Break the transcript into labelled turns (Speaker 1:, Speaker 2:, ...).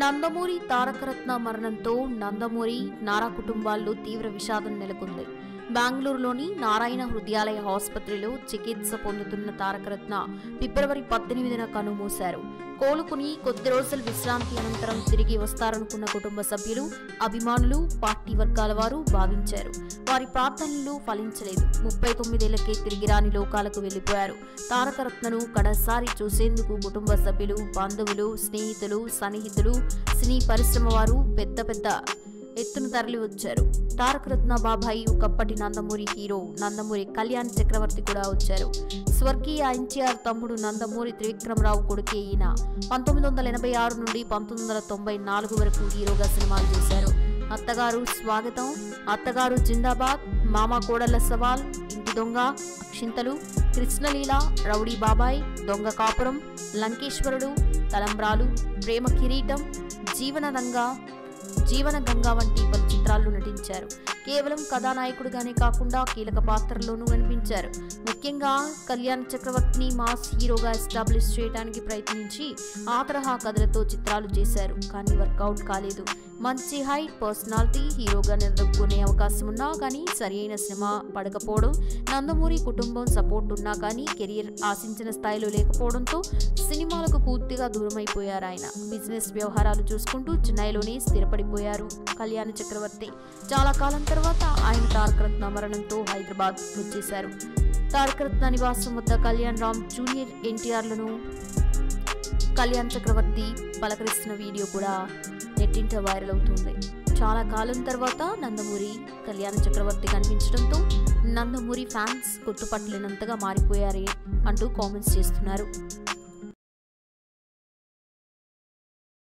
Speaker 1: నందమూరి తారకరత్న మరణంతో నందమూరి నారా కుటుంబాల్లో తీవ్ర విషాదం నెలకొంది బెంగళూరులోని నారాయణ హృదయాలయ ఆసుపత్రిలో చికిత్స పొందుతున్న తారకరత్న ఫిబ్రవరి పద్దెనిమిదిన కనుమూశారు కోలుకుని కొద్ది రోజుల విశ్రాంతి అనంతరం తిరిగి వస్తారనుకున్న కుటుంబ సభ్యులు అభిమానులు పార్టీ వర్గాల వారు భావించారు వారి ప్రార్థనలు ఫలించలేదు ముప్పై తొమ్మిదేళ్లకే తిరిగి రాని లోకాలకు వెళ్లిపోయారు తారకరత్నను కడసారి చూసేందుకు కుటుంబ సభ్యులు బంధువులు స్నేహితులు సన్నిహితులు సినీ పరిశ్రమ వారు పెద్ద పెద్ద ఎత్తున తరలి వచ్చారు తారకరత్న బాబాయి ఒకప్పటి నందమూరి హీరో నందమూరి కళ్యాణ్ చక్రవర్తి కూడా వచ్చారు స్వర్గీయ ఎన్టీఆర్ తమ్ముడు నందమూరి త్రివిక్రమరావు కొడుకే ఈయన పంతొమ్మిది వందల ఎనభై ఆరు నుండి పంతొమ్మిది వందల తొంభై నాలుగు వరకు హీరోగా సినిమాలు చేశారు అత్తగారు స్వాగతం అత్తగారు జిందాబాద్ మామ కోడళ్ల సవాల్ ఇంటి దొంగ అక్షింతలు కృష్ణలీల రౌడీ బాబాయ్ దొంగ కాపురం లంకేశ్వరుడు తలంబ్రాలు ప్రేమ కిరీటం జీవన రంగా జీవన గంగా వంటి పలు చిత్రాల్లో నటించారు కేవలం కథానాయకుడిగానే కాకుండా కీలక పాత్రల్లోనూ కనిపించారు ముఖ్యంగా కళ్యాణ్ చక్రవర్తిని మాస్ హీరోగా ఎస్టాబ్లిష్ చేయడానికి ప్రయత్నించి ఆ తరహా కథలతో చిత్రాలు చేశారు కానీ వర్కౌట్ కాలేదు మంచి హైట్ పర్సనాలిటీ హీరోగా నిలదొక్కునే అవకాశం ఉన్నా కానీ సరియైన సినిమా పడకపోవడం నందమూరి కుటుంబం సపోర్ట్ ఉన్నా కానీ కెరియర్ ఆశించిన స్థాయిలో లేకపోవడంతో సినిమాలకు పూర్తిగా దూరమైపోయారు ఆయన బిజినెస్ వ్యవహారాలు చూసుకుంటూ చెన్నైలోనే స్థిరపడిపోయారు కళ్యాణ చక్రవర్తి చాలా కాలం తర్వాత ఆయన తారకరత్న మరణంతో హైదరాబాద్ వచ్చేశారు తారకరత్న నివాసం వద్ద కళ్యాణ్ రామ్ జూనియర్ ఎన్టీఆర్లను కళ్యాణ్ చక్రవర్తి పలకరిస్తున్న వీడియో కూడా నెట్టింట వైరల్ అవుతుంది చాలా కాలం తర్వాత నందమూరి కళ్యాణ చక్రవర్తి కనిపించడంతో నందమూరి ఫ్యాన్స్ గుర్తుపట్టలేనంతగా మారిపోయారే అంటూ కామెంట్స్ చేస్తున్నారు